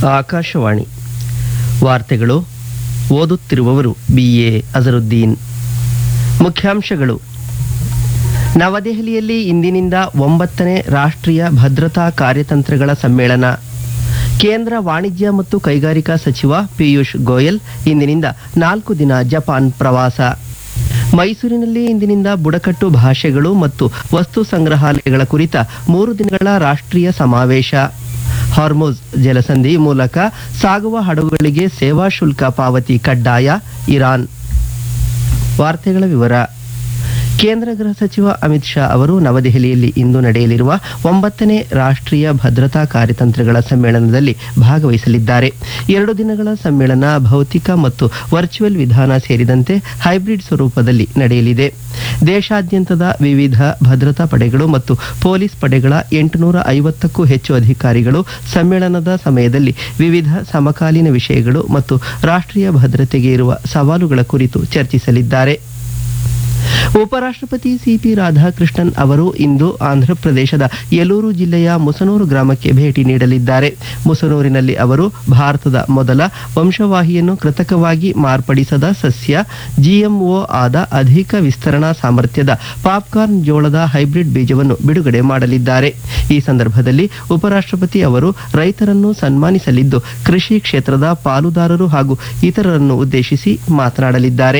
ಆಕಾಶವಾಣಿ ವಾರ್ತೆಗಳು ಓದುತ್ತಿರುವವರು B A Azharuddin ಮುಖ್ಯಾಂಶಗಳು ನವದೆಹಲಿಯಲ್ಲಿ ಇಂದಿನಿಂದ ಒಂಬತ್ತನೇ ರಾಷ್ಟ್ರೀಯ ಭದ್ರತಾ ಕಾರ್ಯತಂತ್ರಗಳ ಸಮ್ಮೇಳನ ಕೇಂದ್ರ ವಾಣಿಜ್ಯ ಮತ್ತು ಕೈಗಾರಿಕಾ ಸಚಿವ ಪಿಯೂಷ್ ಗೋಯಲ್ ಇಂದಿನಿಂದ ನಾಲ್ಕು ದಿನ ಜಪಾನ್ ಪ್ರವಾಸ ಮೈಸೂರಿನಲ್ಲಿ ಇಂದಿನಿಂದ ಬುಡಕಟ್ಟು ಭಾಷೆಗಳು ಮತ್ತು ವಸ್ತು ಸಂಗ್ರಹಾಲಯಗಳ ಕುರಿತ ಮೂರು ದಿನಗಳ ರಾಷ್ಟ್ರೀಯ ಸಮಾವೇಶ ಹಾರ್ಮೋಸ್ ಜಲಸಂಧಿ ಮೂಲಕ ಸಾಗುವ ಹಡಗುಗಳಿಗೆ ಸೇವಾ ಶುಲ್ಕ ಪಾವತಿ ಕಡ್ಡಾಯ ಇರಾನ್ ವಾರ್ತೆಗಳ ವಿವರ ಕೇಂದ್ರ ಗೃಹ ಸಚಿವ ಅಮಿತ್ ಶಾ ಅವರು ನವದೆಹಲಿಯಲ್ಲಿ ಇಂದು ನಡೆಯಲಿರುವ ಒಂಬತ್ತನೇ ರಾಷ್ಟ್ರೀಯ ಭದ್ರತಾ ಕಾರ್ಯತಂತ್ರಗಳ ಸಮ್ಮೇಳನದಲ್ಲಿ ಭಾಗವಹಿಸಲಿದ್ದಾರೆ ಎರಡು ದಿನಗಳ ಸಮ್ಮೇಳನ ಭೌತಿಕ ಮತ್ತು ವರ್ಚುವಲ್ ವಿಧಾನ ಸೇರಿದಂತೆ ಹೈಬ್ರಿಡ್ ಸ್ವರೂಪದಲ್ಲಿ ನಡೆಯಲಿದೆ ದೇಶಾದ್ಯಂತದ ವಿವಿಧ ಭದ್ರತಾ ಪಡೆಗಳು ಮತ್ತು ಪೊಲೀಸ್ ಪಡೆಗಳ ಎಂಟುನೂರ ಐವತ್ತಕ್ಕೂ ಹೆಚ್ಚು ಅಧಿಕಾರಿಗಳು ಸಮ್ಮೇಳನದ ಸಮಯದಲ್ಲಿ ವಿವಿಧ ಸಮಕಾಲೀನ ವಿಷಯಗಳು ಮತ್ತು ರಾಷ್ಟ್ರೀಯ ಭದ್ರತೆಗೆ ಇರುವ ಸವಾಲುಗಳ ಕುರಿತು ಚರ್ಚಿಸಲಿದ್ದಾರೆ ಉಪರಾಷ್ಟ್ರಪತಿ ಸಿಪಿ ರಾಧಾಕೃಷ್ಣನ್ ಅವರು ಇಂದು ಆಂಧ್ರಪ್ರದೇಶದ ಯಲೂರು ಜಿಲ್ಲೆಯ ಮುಸನೂರು ಗ್ರಾಮಕ್ಕೆ ಭೇಟಿ ನೀಡಲಿದ್ದಾರೆ ಮುಸನೂರಿನಲ್ಲಿ ಅವರು ಭಾರತದ ಮೊದಲ ವಂಶವಾಹಿಯನ್ನು ಕೃತಕವಾಗಿ ಮಾರ್ಪಡಿಸದ ಸಸ್ಯ ಜಿಎಂಒ ಆದ ಅಧಿಕ ವಿಸ್ತರಣಾ ಸಾಮರ್ಥ್ಯದ ಪಾಪ್ಕಾರ್ನ್ ಜೋಳದ ಹೈಬ್ರಿಡ್ ಬೀಜವನ್ನು ಬಿಡುಗಡೆ ಮಾಡಲಿದ್ದಾರೆ ಈ ಸಂದರ್ಭದಲ್ಲಿ ಉಪರಾಷ್ಟ್ರಪತಿ ಅವರು ರೈತರನ್ನು ಸನ್ಮಾನಿಸಲಿದ್ದು ಕೃಷಿ ಕ್ಷೇತ್ರದ ಪಾಲುದಾರರು ಹಾಗೂ ಇತರರನ್ನು ಉದ್ದೇಶಿಸಿ ಮಾತನಾಡಲಿದ್ದಾರೆ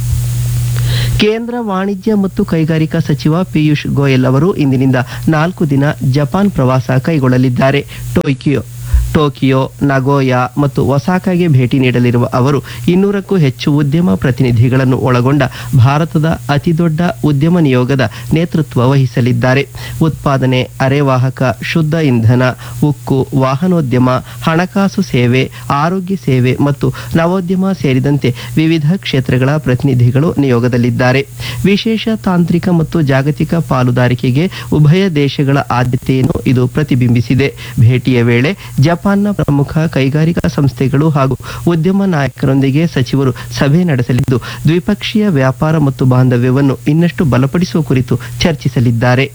ಕೇಂದ್ರ ವಾಣಿಜ್ಯ ಮತ್ತು ಕೈಗಾರಿಕಾ ಸಚಿವ ಪಿಯೂಷ್ ಗೋಯಲ್ ಅವರು ಇಂದಿನಿಂದ ನಾಲ್ಕು ದಿನ ಜಪಾನ್ ಪ್ರವಾಸ ಕೈಗೊಳ್ಳಲಿದ್ದಾರೆ ಟೋಕಿಯೋ ಟೋಕಿಯೋ ನಗೋಯಾ ಮತ್ತು ಒಸಾಕಾಗೆ ಭೇಟಿ ನೀಡಲಿರುವ ಅವರು ಇನ್ನೂರಕ್ಕೂ ಹೆಚ್ಚು ಉದ್ಯಮ ಪ್ರತಿನಿಧಿಗಳನ್ನು ಒಳಗೊಂಡ ಭಾರತದ ಅತಿದೊಡ್ಡ ಉದ್ಯಮ ನಿಯೋಗದ ನೇತೃತ್ವ ವಹಿಸಲಿದ್ದಾರೆ ಉತ್ಪಾದನೆ ಅರೆವಾಹಕ ಶುದ್ಧ ಇಂಧನ ಉಕ್ಕು ವಾಹನೋದ್ಯಮ ಹಣಕಾಸು ಸೇವೆ ಆರೋಗ್ಯ ಸೇವೆ ಮತ್ತು ನವೋದ್ಯಮ ಸೇರಿದಂತೆ ವಿವಿಧ ಕ್ಷೇತ್ರಗಳ ಪ್ರತಿನಿಧಿಗಳು ನಿಯೋಗದಲ್ಲಿದ್ದಾರೆ ವಿಶೇಷ ತಾಂತ್ರಿಕ ಮತ್ತು ಜಾಗತಿಕ ಪಾಲುದಾರಿಕೆಗೆ ಉಭಯ ದೇಶಗಳ ಆದ್ಯತೆಯನ್ನು ಇದು ಪ್ರತಿಬಿಂಬಿಸಿದೆ ಭೇಟಿಯ ವೇಳೆ ಜಪಾನ್ನ ಪ್ರಮುಖ ಕೈಗಾರಿಕಾ ಸಂಸ್ಥೆಗಳು ಹಾಗೂ ಉದ್ಯಮ ನಾಯಕರೊಂದಿಗೆ ಸಚಿವರು ಸಭೆ ನಡೆಸಲಿದ್ದು ದ್ವಿಪಕ್ಷೀಯ ವ್ಯಾಪಾರ ಮತ್ತು ಬಾಂಧವ್ಯವನ್ನು ಇನ್ನಷ್ಟು ಬಲಪಡಿಸುವ ಕುರಿತು ಚರ್ಚಿಸಲಿದ್ದಾರೆ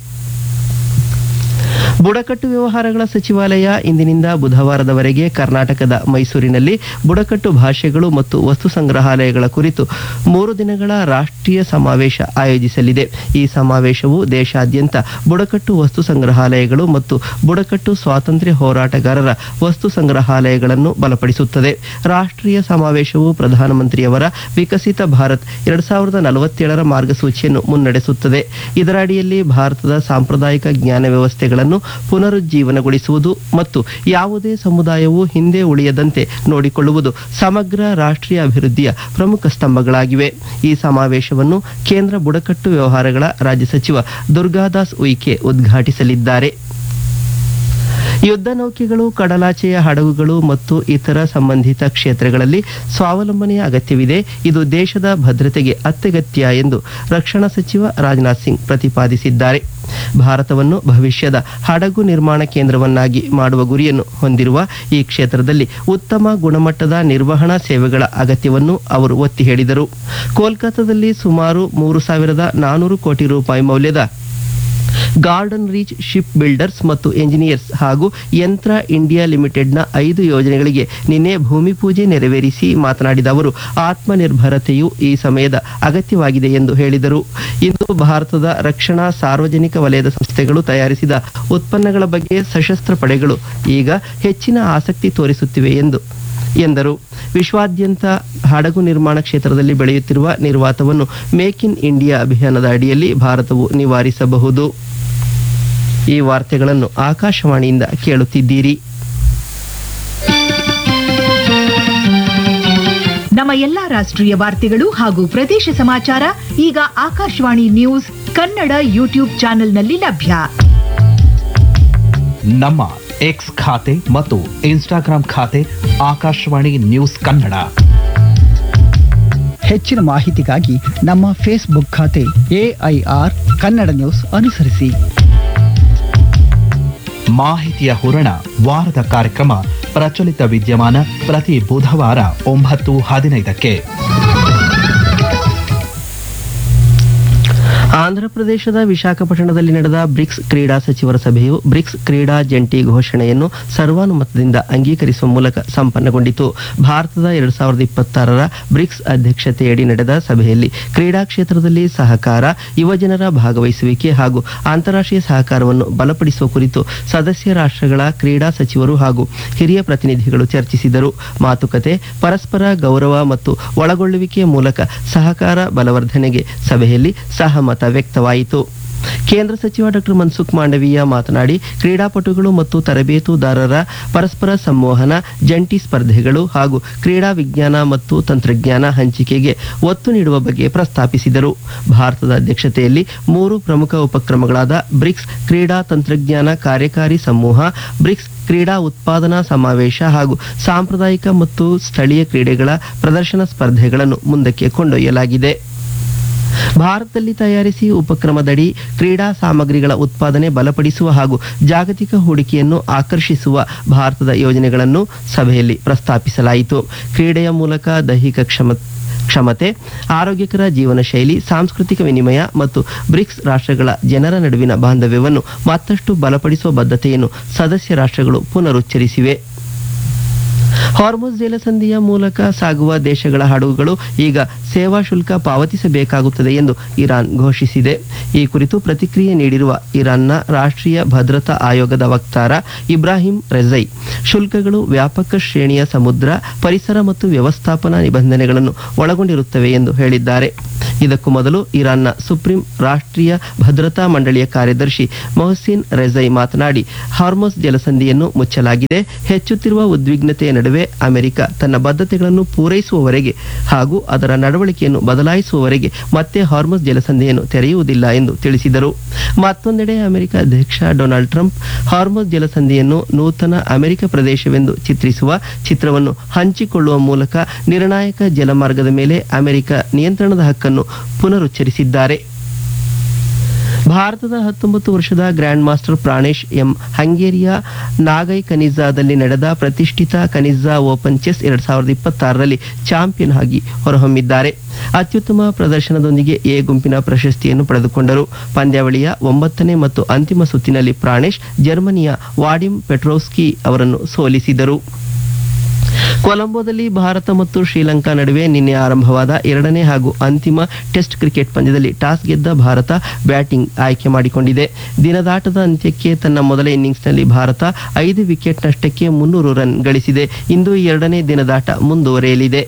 ಬುಡಕಟ್ಟು ವ್ಯವಹಾರಗಳ ಸಚಿವಾಲಯ ಇಂದಿನಿಂದ ಬುಧವಾರದವರೆಗೆ ಕರ್ನಾಟಕದ ಮೈಸೂರಿನಲ್ಲಿ ಬುಡಕಟ್ಟು ಭಾಷೆಗಳು ಮತ್ತು ವಸ್ತು ಸಂಗ್ರಹಾಲಯಗಳ ಕುರಿತು ಮೂರು ದಿನಗಳ ರಾಷ್ಟ್ರೀಯ ಸಮಾವೇಶ ಆಯೋಜಿಸಲಿದೆ ಈ ಸಮಾವೇಶವು ದೇಶಾದ್ಯಂತ ಬುಡಕಟ್ಟು ವಸ್ತು ಸಂಗ್ರಹಾಲಯಗಳು ಮತ್ತು ಬುಡಕಟ್ಟು ಸ್ವಾತಂತ್ರ್ಯ ಹೋರಾಟಗಾರರ ವಸ್ತು ಸಂಗ್ರಹಾಲಯಗಳನ್ನು ಬಲಪಡಿಸುತ್ತದೆ ರಾಷ್ಟ್ರೀಯ ಸಮಾವೇಶವು ಪ್ರಧಾನಮಂತ್ರಿಯವರ ವಿಕಸಿತ ಭಾರತ್ ಎರಡ್ ಸಾವಿರದ ನಲವತ್ತೇಳರ ಮಾರ್ಗಸೂಚಿಯನ್ನು ಮುನ್ನಡೆಸುತ್ತದೆ ಇದರ ಅಡಿಯಲ್ಲಿ ಭಾರತದ ಸಾಂಪ್ರದಾಯಿಕ ಜ್ಞಾನ ವ್ಯವಸ್ಥೆಗಳನ್ನು ಪುನರುಜ್ಜೀವನಗೊಳಿಸುವುದು ಮತ್ತು ಯಾವುದೇ ಸಮುದಾಯವು ಹಿಂದೆ ಉಳಿಯದಂತೆ ನೋಡಿಕೊಳ್ಳುವುದು ಸಮಗ್ರ ರಾಷ್ಟ್ರೀಯ ಅಭಿವೃದ್ಧಿಯ ಪ್ರಮುಖ ಸ್ತಂಭಗಳಾಗಿವೆ ಈ ಸಮಾವೇಶವನ್ನು ಕೇಂದ್ರ ಬುಡಕಟ್ಟು ವ್ಯವಹಾರಗಳ ರಾಜ್ಯ ಸಚಿವ ದುರ್ಗಾದಾಸ್ ಉಯಿಕೆ ಉದ್ಘಾಟಿಸಲಿದ್ದಾರೆ ಯುದ್ಧ ನೌಕೆಗಳು ಕಡಲಾಚೆಯ ಹಡಗುಗಳು ಮತ್ತು ಇತರ ಸಂಬಂಧಿತ ಕ್ಷೇತ್ರಗಳಲ್ಲಿ ಸ್ವಾವಲಂಬನೆಯ ಅಗತ್ಯವಿದೆ ಇದು ದೇಶದ ಭದ್ರತೆಗೆ ಅತ್ಯಗತ್ಯ ಎಂದು ರಕ್ಷಣಾ ಸಚಿವ ರಾಜನಾಥ್ ಸಿಂಗ್ ಪ್ರತಿಪಾದಿಸಿದ್ದಾರೆ ಭಾರತವನ್ನು ಭವಿಷ್ಯದ ಹಡಗು ನಿರ್ಮಾಣ ಕೇಂದ್ರವನ್ನಾಗಿ ಮಾಡುವ ಗುರಿಯನ್ನು ಹೊಂದಿರುವ ಈ ಕ್ಷೇತ್ರದಲ್ಲಿ ಉತ್ತಮ ಗುಣಮಟ್ಟದ ನಿರ್ವಹಣಾ ಸೇವೆಗಳ ಅಗತ್ಯವನ್ನು ಅವರು ಒತ್ತಿ ಹೇಳಿದರು ಕೋಲ್ಕತ್ತಾದಲ್ಲಿ ಸುಮಾರು ಮೂರು ಸಾವಿರದ ನಾನೂರು ಕೋಟಿ ರೂಪಾಯಿ ಮೌಲ್ಯದ ಗಾರ್ಡನ್ ರೀಚ್ ಶಿಪ್ ಬಿಲ್ಡರ್ಸ್ ಮತ್ತು ಎಂಜಿನಿಯರ್ಸ್ ಹಾಗೂ ಯಂತ್ರ ಇಂಡಿಯಾ ಲಿಮಿಟೆಡ್ನ ಐದು ಯೋಜನೆಗಳಿಗೆ ನಿನ್ನೆ ಭೂಮಿ ಪೂಜೆ ನೆರವೇರಿಸಿ ಮಾತನಾಡಿದ ಅವರು ಆತ್ಮನಿರ್ಭರತೆಯು ಈ ಸಮಯದ ಅಗತ್ಯವಾಗಿದೆ ಎಂದು ಹೇಳಿದರು ಇಂದು ಭಾರತದ ರಕ್ಷಣಾ ಸಾರ್ವಜನಿಕ ವಲಯದ ಸಂಸ್ಥೆಗಳು ತಯಾರಿಸಿದ ಉತ್ಪನ್ನಗಳ ಬಗ್ಗೆ ಸಶಸ್ತ್ರ ಪಡೆಗಳು ಈಗ ಹೆಚ್ಚಿನ ಆಸಕ್ತಿ ತೋರಿಸುತ್ತಿವೆ ಎಂದು ಎಂದರು ವಿಶ್ವಾದ್ಯಂತ ಹಡಗು ನಿರ್ಮಾಣ ಕ್ಷೇತ್ರದಲ್ಲಿ ಬೆಳೆಯುತ್ತಿರುವ ನಿರ್ವಾತವನ್ನು ಮೇಕ್ ಇನ್ ಇಂಡಿಯಾ ಅಭಿಯಾನದ ಅಡಿಯಲ್ಲಿ ಭಾರತವು ನಿವಾರಿಸಬಹುದು ಈ ವಾರ್ತೆಗಳನ್ನು ಆಕಾಶವಾಣಿಯಿಂದ ಕೇಳುತ್ತಿದ್ದೀರಿ ನಮ್ಮ ಎಲ್ಲಾ ರಾಷ್ಟ್ರೀಯ ವಾರ್ತೆಗಳು ಹಾಗೂ ಪ್ರದೇಶ ಸಮಾಚಾರ ಈಗ ಆಕಾಶವಾಣಿ ನ್ಯೂಸ್ ಕನ್ನಡ ಯೂಟ್ಯೂಬ್ ಚಾನೆಲ್ನಲ್ಲಿ ಲಭ್ಯ ನಮ್ಮ ಎಕ್ಸ್ ಖಾತೆ ಮತ್ತು ಇನ್ಸ್ಟಾಗ್ರಾಂ ಖಾತೆ ಆಕಾಶವಾಣಿ ನ್ಯೂಸ್ ಕನ್ನಡ ಹೆಚ್ಚಿನ ಮಾಹಿತಿಗಾಗಿ ನಮ್ಮ ಫೇಸ್ಬುಕ್ ಖಾತೆ ಎಐಆರ್ ಕನ್ನಡ ನ್ಯೂಸ್ ಅನುಸರಿಸಿ ಮಾಹಿತಿಯ ಹೂರಣ ವಾರದ ಕಾರ್ಯಕ್ರಮ ಪ್ರಚಲಿತ ವಿದ್ಯಮಾನ ಪ್ರತಿ ಬುಧವಾರ ಒಂಬತ್ತು ಹದಿನೈದಕ್ಕೆ ಆಂಧ್ರಪ್ರದೇಶದ ವಿಶಾಖಪಟ್ಟಣದಲ್ಲಿ ನಡೆದ ಬ್ರಿಕ್ಸ್ ಕ್ರೀಡಾ ಸಚಿವರ ಸಭೆಯು ಬ್ರಿಕ್ಸ್ ಕ್ರೀಡಾ ಜಂಟಿ ಘೋಷಣೆಯನ್ನು ಸರ್ವಾನುಮತದಿಂದ ಅಂಗೀಕರಿಸುವ ಮೂಲಕ ಸಂಪನ್ನಗೊಂಡಿತು ಭಾರತದ ಎರಡ್ ಸಾವಿರದ ಇಪ್ಪತ್ತಾರರ ಬ್ರಿಕ್ಸ್ ಅಧ್ಯಕ್ಷತೆಯಡಿ ನಡೆದ ಸಭೆಯಲ್ಲಿ ಕ್ರೀಡಾ ಕ್ಷೇತ್ರದಲ್ಲಿ ಸಹಕಾರ ಯುವಜನರ ಭಾಗವಹಿಸುವಿಕೆ ಹಾಗೂ ಅಂತಾರಾಷ್ಟ್ರೀಯ ಸಹಕಾರವನ್ನು ಬಲಪಡಿಸುವ ಕುರಿತು ಸದಸ್ಯ ರಾಷ್ಟ್ರಗಳ ಕ್ರೀಡಾ ಸಚಿವರು ಹಾಗೂ ಹಿರಿಯ ಪ್ರತಿನಿಧಿಗಳು ಚರ್ಚಿಸಿದರು ಮಾತುಕತೆ ಪರಸ್ಪರ ಗೌರವ ಮತ್ತು ಒಳಗೊಳ್ಳುವಿಕೆಯ ಮೂಲಕ ಸಹಕಾರ ಬಲವರ್ಧನೆಗೆ ಸಭೆಯಲ್ಲಿ ಸಹಮತ ವ್ಯಕ್ತವಾಯಿತು ಕೇಂದ್ರ ಸಚಿವ ಡಾಕ್ಟರ್ ಮನ್ಸುಖ್ ಮಾಂಡವೀಯ ಮಾತನಾಡಿ ಕ್ರೀಡಾಪಟುಗಳು ಮತ್ತು ತರಬೇತುದಾರರ ಪರಸ್ಪರ ಸಂವಹನ ಜಂಟಿ ಸ್ಪರ್ಧೆಗಳು ಹಾಗೂ ಕ್ರೀಡಾ ವಿಜ್ಞಾನ ಮತ್ತು ತಂತ್ರಜ್ಞಾನ ಹಂಚಿಕೆಗೆ ಒತ್ತು ನೀಡುವ ಬಗ್ಗೆ ಪ್ರಸ್ತಾಪಿಸಿದರು ಭಾರತದ ಅಧ್ಯಕ್ಷತೆಯಲ್ಲಿ ಮೂರು ಪ್ರಮುಖ ಉಪಕ್ರಮಗಳಾದ ಬ್ರಿಕ್ಸ್ ಕ್ರೀಡಾ ತಂತ್ರಜ್ಞಾನ ಕಾರ್ಯಕಾರಿ ಸಮೂಹ ಬ್ರಿಕ್ಸ್ ಕ್ರೀಡಾ ಉತ್ಪಾದನಾ ಸಮಾವೇಶ ಹಾಗೂ ಸಾಂಪ್ರದಾಯಿಕ ಮತ್ತು ಸ್ಥಳೀಯ ಕ್ರೀಡೆಗಳ ಪ್ರದರ್ಶನ ಸ್ಪರ್ಧೆಗಳನ್ನು ಮುಂದಕ್ಕೆ ಕೊಂಡೊಯ್ಯಲಾಗಿದೆ ಭಾರತದಲ್ಲಿ ತಯಾರಿಸಿ ಉಪಕ್ರಮದಡಿ ಕ್ರೀಡಾ ಸಾಮಗ್ರಿಗಳ ಉತ್ಪಾದನೆ ಬಲಪಡಿಸುವ ಹಾಗೂ ಜಾಗತಿಕ ಹೂಡಿಕೆಯನ್ನು ಆಕರ್ಷಿಸುವ ಭಾರತದ ಯೋಜನೆಗಳನ್ನು ಸಭೆಯಲ್ಲಿ ಪ್ರಸ್ತಾಪಿಸಲಾಯಿತು ಕ್ರೀಡೆಯ ಮೂಲಕ ದೈಹಿಕ ಕ್ಷಮ ಕ್ಷಮತೆ ಆರೋಗ್ಯಕರ ಜೀವನ ಶೈಲಿ ಸಾಂಸ್ಕೃತಿಕ ವಿನಿಮಯ ಮತ್ತು ಬ್ರಿಕ್ಸ್ ರಾಷ್ಟ್ರಗಳ ಜನರ ನಡುವಿನ ಬಾಂಧವ್ಯವನ್ನು ಮತ್ತಷ್ಟು ಬಲಪಡಿಸುವ ಬದ್ಧತೆಯನ್ನು ಸದಸ್ಯ ರಾಷ್ಟ್ರಗಳು ಪುನರುಚ್ಚರಿಸಿವೆ ಹಾರ್ಮೋಸ್ ಜಲಸಂಧಿಯ ಮೂಲಕ ಸಾಗುವ ದೇಶಗಳ ಹಡಗುಗಳು ಈಗ ಸೇವಾ ಶುಲ್ಕ ಪಾವತಿಸಬೇಕಾಗುತ್ತದೆ ಎಂದು ಇರಾನ್ ಘೋಷಿಸಿದೆ ಈ ಕುರಿತು ಪ್ರತಿಕ್ರಿಯೆ ನೀಡಿರುವ ಇರಾನ್ನ ರಾಷ್ಟ್ರೀಯ ಭದ್ರತಾ ಆಯೋಗದ ವಕ್ತಾರ ಇಬ್ರಾಹಿಂ ರೆಜೈ ಶುಲ್ಕಗಳು ವ್ಯಾಪಕ ಶ್ರೇಣಿಯ ಸಮುದ್ರ ಪರಿಸರ ಮತ್ತು ವ್ಯವಸ್ಥಾಪನಾ ನಿಬಂಧನೆಗಳನ್ನು ಒಳಗೊಂಡಿರುತ್ತವೆ ಎಂದು ಹೇಳಿದ್ದಾರೆ ಇದಕ್ಕೂ ಮೊದಲು ಇರಾನ್ನ ಸುಪ್ರೀಂ ರಾಷ್ಟ್ರೀಯ ಭದ್ರತಾ ಮಂಡಳಿಯ ಕಾರ್ಯದರ್ಶಿ ಮೊಹಸಿನ್ ರೆಜೈ ಮಾತನಾಡಿ ಹಾರ್ಮೋಸ್ ಜಲಸಂಧಿಯನ್ನು ಮುಚ್ಚಲಾಗಿದೆ ಹೆಚ್ಚುತ್ತಿರುವ ಉದ್ವಿಗ್ನತೆಯ ನಡುವೆ ಅಮೆರಿಕ ತನ್ನ ಬದ್ಧತೆಗಳನ್ನು ಪೂರೈಸುವವರೆಗೆ ಹಾಗೂ ಅದರ ನಡವಳಿಕೆಯನ್ನು ಬದಲಾಯಿಸುವವರೆಗೆ ಮತ್ತೆ ಹಾರ್ಮೋಸ್ ಜಲಸಂಧಿಯನ್ನು ತೆರೆಯುವುದಿಲ್ಲ ಎಂದು ತಿಳಿಸಿದರು ಮತ್ತೊಂದೆಡೆ ಅಮೆರಿಕ ಅಧ್ಯಕ್ಷ ಡೊನಾಲ್ಡ್ ಟ್ರಂಪ್ ಹಾರ್ಮೋಸ್ ಜಲಸಂಧಿಯನ್ನು ನೂತನ ಅಮೆರಿಕ ಪ್ರದೇಶವೆಂದು ಚಿತ್ರಿಸುವ ಚಿತ್ರವನ್ನು ಹಂಚಿಕೊಳ್ಳುವ ಮೂಲಕ ನಿರ್ಣಾಯಕ ಜಲಮಾರ್ಗದ ಮೇಲೆ ಅಮೆರಿಕ ನಿಯಂತ್ರಣದ ಹಕ್ಕನ್ನು ಪುನರುಚ್ಚರಿಸಿದ್ದಾರೆ ಭಾರತದ ಹತ್ತೊಂಬತ್ತು ವರ್ಷದ ಗ್ರ್ಯಾಂಡ್ ಮಾಸ್ಟರ್ ಪ್ರಾಣೇಶ್ ಎಂ ಹಂಗೇರಿಯ ನಾಗೈ ಕನಿಜಾದಲ್ಲಿ ನಡೆದ ಪ್ರತಿಷ್ಠಿತ ಕನಿಜಾ ಓಪನ್ ಚೆಸ್ ಎರಡ್ ಸಾವಿರದ ಇಪ್ಪತ್ತಾರರಲ್ಲಿ ಚಾಂಪಿಯನ್ ಆಗಿ ಹೊರಹೊಮ್ಮಿದ್ದಾರೆ ಅತ್ಯುತ್ತಮ ಪ್ರದರ್ಶನದೊಂದಿಗೆ ಎ ಗುಂಪಿನ ಪ್ರಶಸ್ತಿಯನ್ನು ಪಡೆದುಕೊಂಡರು ಪಂದ್ಯಾವಳಿಯ ಒಂಬತ್ತನೇ ಮತ್ತು ಅಂತಿಮ ಸುತ್ತಿನಲ್ಲಿ ಪ್ರಾಣೇಶ್ ಜರ್ಮನಿಯ ವಾಡಿಮ್ ಪೆಟ್ರೋಸ್ಕಿ ಅವರನ್ನು ಸೋಲಿಸಿದರು ಕೊಲಂಬೋದಲ್ಲಿ ಭಾರತ ಮತ್ತು ಶ್ರೀಲಂಕಾ ನಡುವೆ ನಿನ್ನೆ ಆರಂಭವಾದ ಎರಡನೇ ಹಾಗೂ ಅಂತಿಮ ಟೆಸ್ಟ್ ಕ್ರಿಕೆಟ್ ಪಂದ್ಯದಲ್ಲಿ ಟಾಸ್ ಗೆದ್ದ ಭಾರತ ಬ್ಯಾಟಿಂಗ್ ಆಯ್ಕೆ ಮಾಡಿಕೊಂಡಿದೆ ದಿನದಾಟದ ಅಂತ್ಯಕ್ಕೆ ತನ್ನ ಮೊದಲ ಇನ್ನಿಂಗ್ಸ್ನಲ್ಲಿ ಭಾರತ ಐದು ವಿಕೆಟ್ ನಷ್ಟಕ್ಕೆ ಮುನ್ನೂರು ರನ್ ಗಳಿಸಿದೆ ಇಂದು ಎರಡನೇ ದಿನದಾಟ ಮುಂದುವರೆಯಲಿದೆ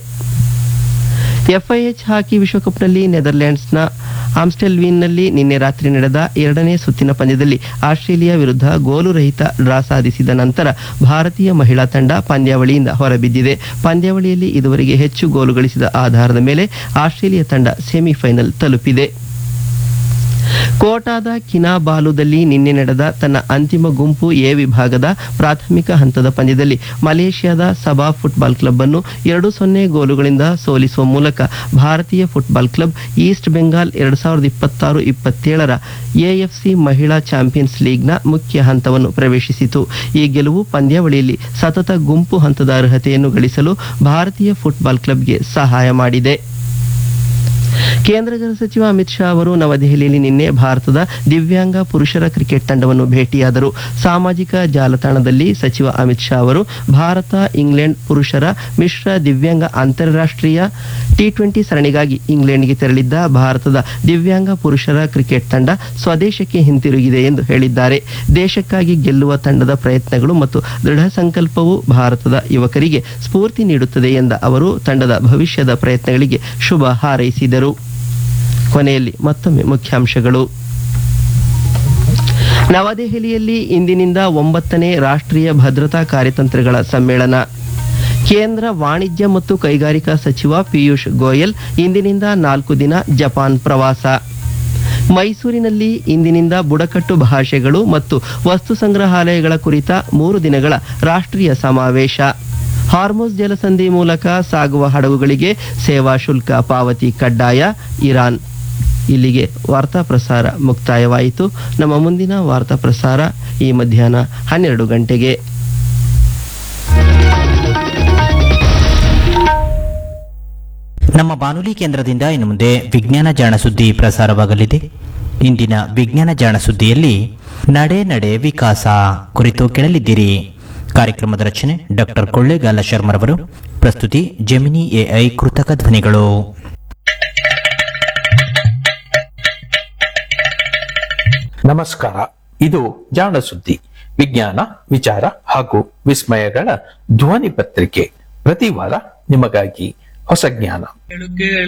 ಎಫ್ಐಎಚ್ ಹಾಕಿ ವಿಶ್ವಕಪ್ನಲ್ಲಿ ನೆದರ್ಲೆಂಡ್ಸ್ನ ಆಮ್ಸ್ಟೆಲ್ವೀನ್ನಲ್ಲಿ ನಿನ್ನೆ ರಾತ್ರಿ ನಡೆದ ಎರಡನೇ ಸುತ್ತಿನ ಪಂದ್ಯದಲ್ಲಿ ಆಸ್ಟ್ರೇಲಿಯಾ ವಿರುದ್ಧ ಗೋಲು ರಹಿತ ಡ್ರಾ ಸಾಧಿಸಿದ ನಂತರ ಭಾರತೀಯ ಮಹಿಳಾ ತಂಡ ಪಂದ್ಯಾವಳಿಯಿಂದ ಹೊರಬಿದ್ದಿದೆ ಪಂದ್ಯಾವಳಿಯಲ್ಲಿ ಇದುವರೆಗೆ ಹೆಚ್ಚು ಗೋಲು ಗಳಿಸಿದ ಆಧಾರದ ಮೇಲೆ ಆಸ್ಟ್ರೇಲಿಯಾ ತಂಡ ಸೆಮಿಫೈನಲ್ ತಲುಪಿದೆ ಕೋಟಾದ ಕಿನಾಬಾಲುದಲ್ಲಿ ನಿನ್ನೆ ನಡೆದ ತನ್ನ ಅಂತಿಮ ಗುಂಪು ಎ ವಿಭಾಗದ ಪ್ರಾಥಮಿಕ ಹಂತದ ಪಂದ್ಯದಲ್ಲಿ ಮಲೇಷ್ಯಾದ ಸಬಾ ಫುಟ್ಬಾಲ್ ಕ್ಲಬ್ ಅನ್ನು ಎರಡು ಸೊನ್ನೆ ಗೋಲುಗಳಿಂದ ಸೋಲಿಸುವ ಮೂಲಕ ಭಾರತೀಯ ಫುಟ್ಬಾಲ್ ಕ್ಲಬ್ ಈಸ್ಟ್ ಬೆಂಗಾಲ್ ಎರಡ್ ಸಾವಿರದ ಇಪ್ಪತ್ತಾರು ಇಪ್ಪತ್ತೇಳರ ಎಎಫ್ಸಿ ಮಹಿಳಾ ಚಾಂಪಿಯನ್ಸ್ ಲೀಗ್ನ ಮುಖ್ಯ ಹಂತವನ್ನು ಪ್ರವೇಶಿಸಿತು ಈ ಗೆಲುವು ಪಂದ್ಯಾವಳಿಯಲ್ಲಿ ಸತತ ಗುಂಪು ಹಂತದ ಅರ್ಹತೆಯನ್ನು ಗಳಿಸಲು ಭಾರತೀಯ ಫುಟ್ಬಾಲ್ ಕ್ಲಬ್ಗೆ ಸಹಾಯ ಮಾಡಿದೆ ಕೇಂದ್ರ ಗೃಹ ಸಚಿವ ಅಮಿತ್ ಶಾ ಅವರು ನವದೆಹಲಿಯಲ್ಲಿ ನಿನ್ನೆ ಭಾರತದ ದಿವ್ಯಾಂಗ ಪುರುಷರ ಕ್ರಿಕೆಟ್ ತಂಡವನ್ನು ಭೇಟಿಯಾದರು ಸಾಮಾಜಿಕ ಜಾಲತಾಣದಲ್ಲಿ ಸಚಿವ ಅಮಿತ್ ಶಾ ಅವರು ಭಾರತ ಇಂಗ್ಲೆಂಡ್ ಪುರುಷರ ಮಿಶ್ರ ದಿವ್ಯಾಂಗ ಅಂತಾರಾಷ್ಟ್ರೀಯ ಟಿ ಟ್ವೆಂಟಿ ಸರಣಿಗಾಗಿ ಇಂಗ್ಲೆಂಡ್ಗೆ ತೆರಳಿದ್ದ ಭಾರತದ ದಿವ್ಯಾಂಗ ಪುರುಷರ ಕ್ರಿಕೆಟ್ ತಂಡ ಸ್ವದೇಶಕ್ಕೆ ಹಿಂತಿರುಗಿದೆ ಎಂದು ಹೇಳಿದ್ದಾರೆ ದೇಶಕ್ಕಾಗಿ ಗೆಲ್ಲುವ ತಂಡದ ಪ್ರಯತ್ನಗಳು ಮತ್ತು ದೃಢ ಸಂಕಲ್ಪವು ಭಾರತದ ಯುವಕರಿಗೆ ಸ್ಫೂರ್ತಿ ನೀಡುತ್ತದೆ ಎಂದ ಅವರು ತಂಡದ ಭವಿಷ್ಯದ ಪ್ರಯತ್ನಗಳಿಗೆ ಶುಭ ಹಾರೈಸಿದರು ಕೊನೆಯಲ್ಲಿ ಮತ್ತೊಮ್ಮೆ ಮುಖ್ಯಾಂಶಗಳು ನವದೆಹಲಿಯಲ್ಲಿ ಇಂದಿನಿಂದ ಒಂಬತ್ತನೇ ರಾಷ್ಟ್ರೀಯ ಭದ್ರತಾ ಕಾರ್ಯತಂತ್ರಗಳ ಸಮ್ಮೇಳನ ಕೇಂದ್ರ ವಾಣಿಜ್ಯ ಮತ್ತು ಕೈಗಾರಿಕಾ ಸಚಿವ ಪಿಯೂಷ್ ಗೋಯಲ್ ಇಂದಿನಿಂದ ನಾಲ್ಕು ದಿನ ಜಪಾನ್ ಪ್ರವಾಸ ಮೈಸೂರಿನಲ್ಲಿ ಇಂದಿನಿಂದ ಬುಡಕಟ್ಟು ಭಾಷೆಗಳು ಮತ್ತು ವಸ್ತು ಸಂಗ್ರಹಾಲಯಗಳ ಕುರಿತ ಮೂರು ದಿನಗಳ ರಾಷ್ಟ್ರೀಯ ಸಮಾವೇಶ ಹಾರ್ಮೋಸ್ ಜಲಸಂಧಿ ಮೂಲಕ ಸಾಗುವ ಹಡಗುಗಳಿಗೆ ಸೇವಾ ಶುಲ್ಕ ಪಾವತಿ ಕಡ್ಡಾಯ ಇರಾನ್ ಇಲ್ಲಿಗೆ ವಾರ್ತಾ ಪ್ರಸಾರ ಮುಕ್ತಾಯವಾಯಿತು ನಮ್ಮ ಮುಂದಿನ ವಾರ್ತಾ ಪ್ರಸಾರ ಈ ಮಧ್ಯಾಹ್ನ ಹನ್ನೆರಡು ಗಂಟೆಗೆ ನಮ್ಮ ಬಾನುಲಿ ಕೇಂದ್ರದಿಂದ ಇನ್ನು ಮುಂದೆ ವಿಜ್ಞಾನ ಜಾಣ ಸುದ್ದಿ ಪ್ರಸಾರವಾಗಲಿದೆ ಇಂದಿನ ವಿಜ್ಞಾನ ಜಾಣ ಸುದ್ದಿಯಲ್ಲಿ ನಡೆ ನಡೆ ವಿಕಾಸ ಕುರಿತು ಕೇಳಲಿದ್ದೀರಿ ಕಾರ್ಯಕ್ರಮದ ರಚನೆ ಡಾಕ್ಟರ್ ಕೊಳ್ಳೇಗಾಲ ಶರ್ಮರವರು ಪ್ರಸ್ತುತಿ ಜೆಮಿನಿ ಎಐ ಕೃತಕ ಧ್ವನಿಗಳು ನಮಸ್ಕಾರ ಇದು ಜಾಣ ಸುದ್ದಿ ವಿಜ್ಞಾನ ವಿಚಾರ ಹಾಗೂ ವಿಸ್ಮಯಗಳ ಧ್ವನಿ ಪತ್ರಿಕೆ ಪ್ರತಿ ವಾರ ನಿಮಗಾಗಿ ಹೊಸ ಜ್ಞಾನ